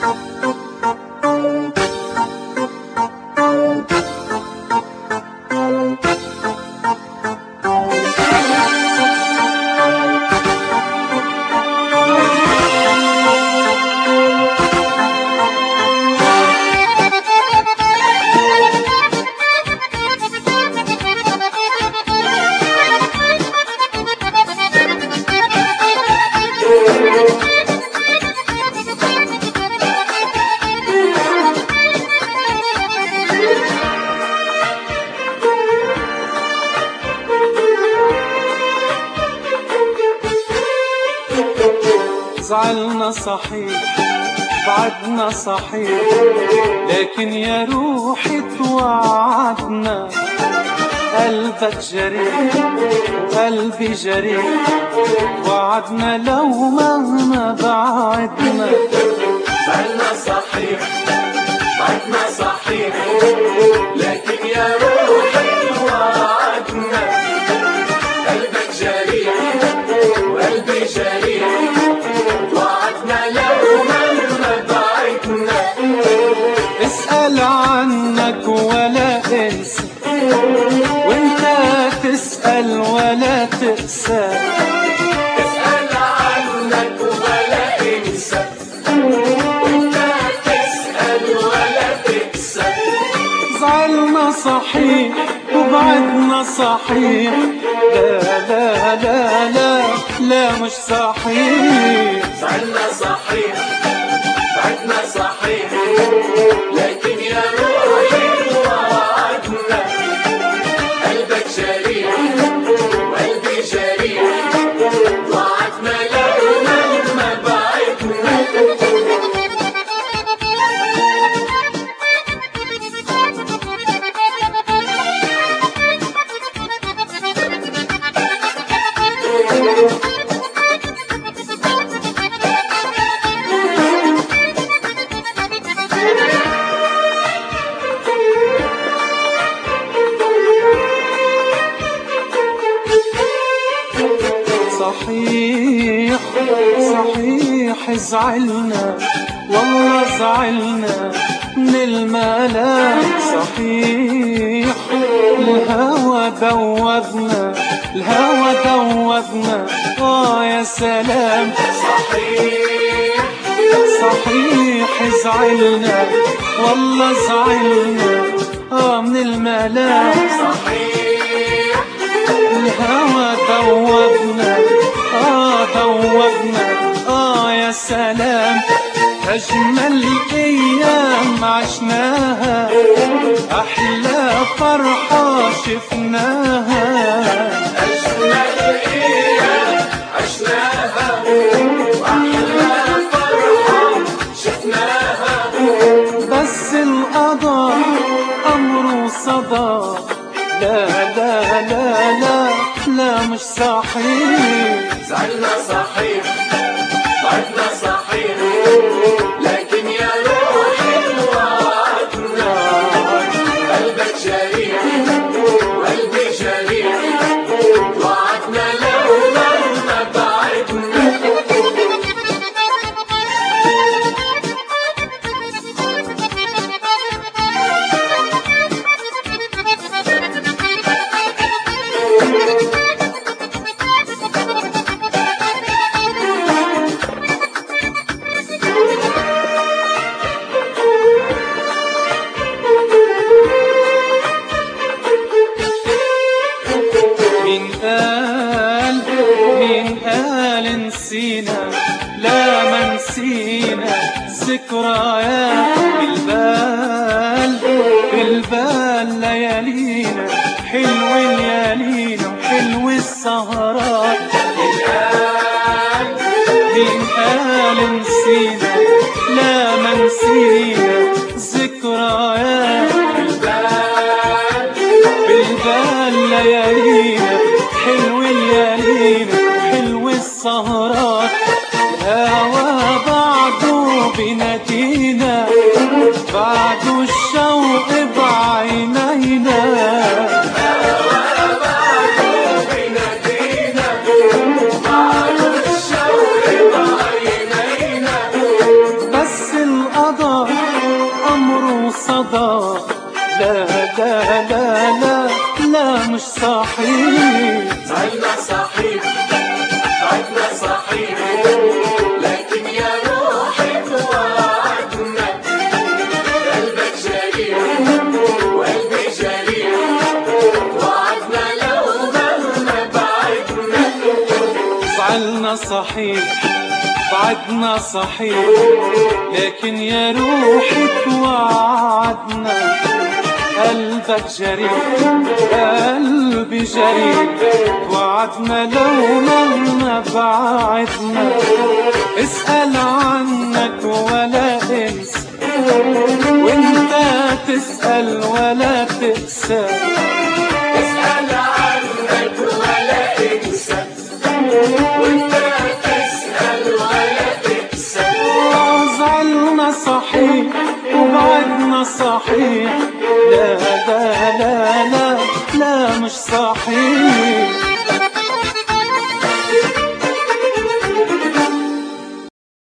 زعلنا صحيح بعدنا صحيح لكن يا روحي توعدنا قلبك جريح قلبي جريح وعدنا لو مهما بعدنا زعلنا صحيح بعدنا صحيح لكن يا روحي وعدنا قلبك جريح وقلبي جريح وعدنا لو مهما بعدنا اسأل عنك ولا انسى وانت تسأل ولا تقسى اسأل عنك ولا انسى وانت تسأل ولا تكسب زعلنا صحيح وبعدنا صحيح لا لا لا لا لا مش صحيح زعلنا صحيح بعدنا صحيح لكن يا روحي وعدنا قلبك جريح وقلبي جريح وعدنا لو مهما بعدنا صحيح صحيح زعلنا والله زعلنا من الملاك صحيح الهوى دوبنا الهوى دوبنا اه يا سلام صحيح صحيح زعلنا والله زعلنا اه من الملاك صحيح الهوى دوبنا اه دوبنا اه يا سلام أجمل أيام عشناها أحلى فرحة شفناها أجمل أيام عشناها وأحلى فرحة شفناها بس القضاء أمره صدى لا لا لا لا لا مش صحيح زعلنا صحيح بعدنا صحيح لكن يا روحي وعدنا قلبك جريح وقلبي جريح وعدنا لو مهما بعدنا مين قال مين قال نسينا لا ما نسينا ذكريات بالبال بالبال ليالينا حلو الليالينا وحلو السهرات مين قال نسينا لا ما نسينا ذكريات بالبال ليالينا حلو الليالينا حلو السهرات الهوى بعده بنادينا بعده الشوق بعينينا بنادينا بعد الشوق بعينينا بس القمر مش صحيح زعلنا صحيح بعدنا صحيح لكن يا روحي توعدنا قلبك جريح وقلبي جريح وعدنا لو مهما بعدنا زعلنا صحيح بعدنا صحيح لكن يا روحي توعدنا قلبك جريح قلبي جريح وعدنا لو مهما بعدنا اسأل عنك ولا انسى وانت تسأل ولا تقسى اسأل عنك ولا انسى وانت تسأل ولا تنسى زعلنا صحيح وبعدنا صحيح لا لا لا لا لا مش صحيح